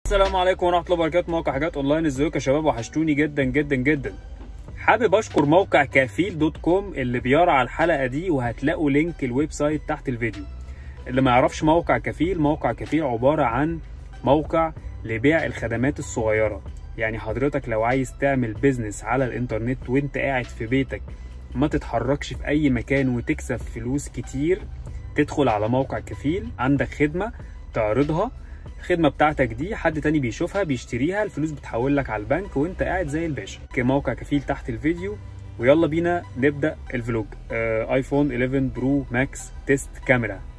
السلام عليكم ورحمه الله وبركاته موقع حاجات اونلاين ازيكم يا شباب وحشتوني جدا جدا جدا حابب اشكر موقع كفيل دوت كوم اللي بيرعى الحلقه دي وهتلاقوا لينك الويب سايت تحت الفيديو اللي ما يعرفش موقع كفيل موقع كفيل عباره عن موقع لبيع الخدمات الصغيره يعني حضرتك لو عايز تعمل بيزنس على الانترنت وانت قاعد في بيتك ما تتحركش في اي مكان وتكسب فلوس كتير تدخل على موقع كفيل عندك خدمه تعرضها الخدمه بتاعتك دي حد تاني بيشوفها بيشتريها الفلوس بتحول لك على البنك وانت قاعد زي الباشا موقع كفيل تحت الفيديو ويلا بينا نبدا الفلوج آه ايفون 11 برو ماكس تيست كاميرا